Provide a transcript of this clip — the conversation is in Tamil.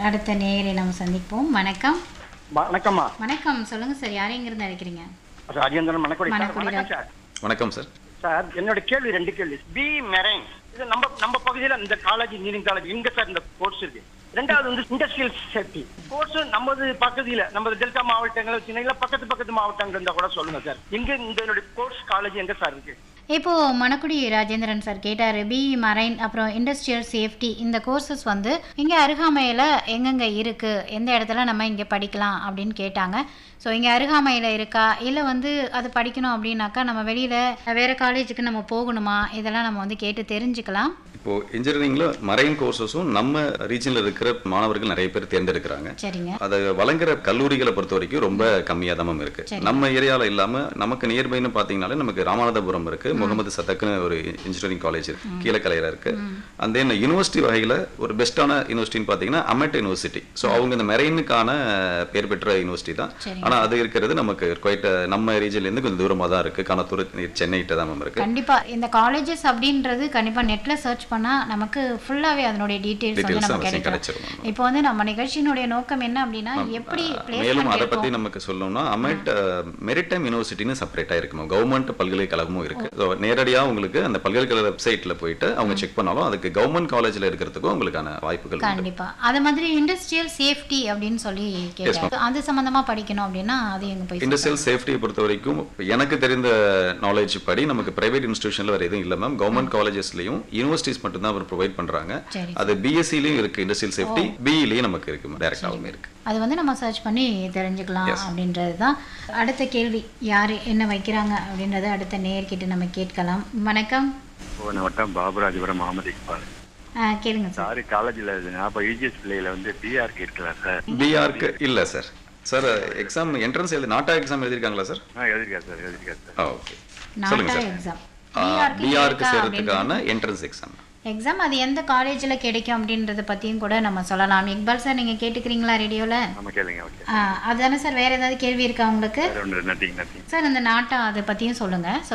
அடுத்த நேயரை நம்ம சந்திப்போம் வணக்கம் வணக்கம்மா வணக்கம் சொல்லுங்க சார் யாரை இங்கிருந்து அழைக்கிறீங்க ராஜேந்திரன் மணக்குடி சார் மணக்குடி வணக்கம் சார் வணக்கம் சார் சார் என்னோட கேள்வி ரெண்டு கேள்வி பி மெரைன் இது நம்ம நம்ம பகுதியில இந்த காலேஜ் இன்ஜினியரிங் காலேஜ் எங்க சார் இந்த கோர்ஸ் இருக்கு ரெண்டாவது வந்து இண்டஸ்ட்ரியல் சேஃப்டி கோர்ஸ் நமது பகுதியில நம்ம டெல்டா மாவட்டங்கள் வச்சுங்களா பக்கத்து பக்கத்து மாவட்டங்கள் இருந்தா கூட சொல்லுங்க சார் எங்க இந்த கோர்ஸ் காலேஜ் எங்க சார் இருக்கு இப்போ மணக்குடி ராஜேந்திரன் சார் கேட்டார் பி மரைன் அப்புறம் இண்டஸ்ட்ரியல் சேஃப்டி இந்த கோர்சஸ் வந்து இங்கே அருகாமையில் எங்கெங்கே இருக்குது எந்த இடத்துல நம்ம இங்கே படிக்கலாம் அப்படின்னு கேட்டாங்க ஸோ இங்கே அருகாமையில் இருக்கா இல்லை வந்து அது படிக்கணும் அப்படின்னாக்கா நம்ம வெளியில் வேறு காலேஜுக்கு நம்ம போகணுமா இதெல்லாம் நம்ம வந்து கேட்டு தெரிஞ்சுக்கலாம் இப்போ இன்ஜினியரிங்ல மரைன் கோர்சஸும் நம்ம ரீஜன்ல இருக்கிற மாணவர்கள் நிறைய பேர் தேர்ந்தெடுக்கிறாங்க சரிங்க அதை வழங்குற கல்லூரிகளை பொறுத்த வரைக்கும் ரொம்ப கம்மியாக தான் இருக்கு சரி. நம்ம ஏரியால இல்லாம நமக்கு நியர்பைன்னு பாத்தீங்கன்னாலே நமக்கு ராமநாதபுரம் இருக்கு முகமது சதக்குன்னு ஒரு இன்ஜினியரிங் காலேஜ் இருக்கு கீழக்கலையில இருக்கு அந்த தென் யூனிவர்சிட்டி வகையில ஒரு பெஸ்டான யூனிவர்சிட்டின்னு பாத்தீங்கன்னா அமெட் யூனிவர்சிட்டி ஸோ அவங்க இந்த மெரைனுக்கான பேர் பெற்ற யூனிவர்சிட்டி தான் சரி. ஆனா அது இருக்கிறது நமக்கு குவைட் நம்ம ரீஜன்ல இருந்து கொஞ்சம் தூரமா தான் இருக்கு கனத்தூர் சென்னை கிட்ட தான் மேம் இருக்கு கண்டிப்பா இந்த காலேஜஸ் அப்படின்றது கண்டிப்பா நெட்ல சர்ச் பண்ணா நமக்கு ஃபுல்லாவே அதனுடைய டீடைல்ஸ் வந்து Details நமக்கு அவசியம் கிடைக்கும் கிடைச்சிரும் இப்போ வந்து நம்ம நிகழ்ச்சியினுடைய நோக்கம் என்ன அப்படின்னா எப்படி மேலும் பிளேஸ்மெண்ட் அதை பத்தி இருக்கும் நமக்கு சொல்லணும்னா அமெட் மெரிடைம் யூனிவர்சிட்டின்னு செப்பரேட்டா இருக்கு மேம் கவர்மெண்ட் பல்கலைக்கழகமும் இருக்கு ஸோ நேரடியா உங்களுக்கு அந்த பல்கலைக்கழக வெப்சைட்ல போயிட்டு அவங்க செக் பண்ணாலும் அதுக்கு கவர்மெண்ட் காலேஜ்ல இருக்கிறதுக்கும் உங்களுக்கான வாய்ப்புகள் உண்டு கண்டிப்பா அது மாதிரி இண்டஸ்ட்ரியல் சேஃப்டி அப்படின்னு சொல்லி கேட்டாங்க அது சம்பந்தமா படிக்கணும் அப்படின்னா அது எங்க போய் இண்டஸ்ட்ரியல் சேஃப்டியை பொறுத்த வரைக்கும் எனக்கு தெரிந்த நாலேஜ் படி நமக்கு பிரைவேட் இன்ஸ்டியூஷன்ல வேற எதுவும் இல்லை மேம் கவர்மெண்ட் காலேஜஸ்லயும் யூனிவர்சிட்டிஸ் மட்டும் தான் அவர் ப்ரொவைட் பண்றாங்க சரி அது பிஎஸ்சிலையும் இருக்கு இண்டஸ்ட்ரியல் சேஃப்டி பிஇலையும் நமக்கு இருக்கு டேரக்டாகவும் இருக்கு அது வந்து நம்ம சர்ச் பண்ணி தெரிஞ்சுக்கலாம் அப்படின்றது தான் அடுத்த கேள்வி யார் என்ன வைக்கிறாங்க அப்படின்றத அடுத்த நேர்கிட்ட நம்ம கேட்கலாம் வணக்கம் போன வட்டம் பாபுராஜபுரம் முகமது இக்பால் ஆ, கேளுங்க சார் சாரி காலேஜில் அப்போ யூஜிஎஸ் பிள்ளையில வந்து பிஆர்க்கு இருக்கலாம் சார் பிஆர்க்கு இல்ல சார் சார் எக்ஸாம் என்ட்ரன்ஸ் எழுதி நாட்டா எக்ஸாம் எழுதிருக்காங்களா சார் ஆ எழுதிருக்கா சார் எழுதிருக்கா சார் ஆ ஓகே சொல்லுங்க நாட்டா சார் எக்ஸாம் பிஆருக்கு சேர்றதுக்கான என்ட்ரன்ஸ் எக்ஸாம் எக்ஸாம் அது எந்த காலேஜில் கிடைக்கும் அப்படின்றத பற்றியும் கூட நம்ம சொல்லலாம் இக்பால் சார் நீங்கள் கேட்டுக்கிறீங்களா ரேடியோவில் நம்ம கேளுங்க ஓகே அதுதானே சார் வேறு ஏதாவது கேள்வி இருக்கா உங்களுக்கு வேற ஒன்று நத்திங் நத்திங் சார் இந்த நாட்டா அதை பற்றியும் சொல்லுங்கள்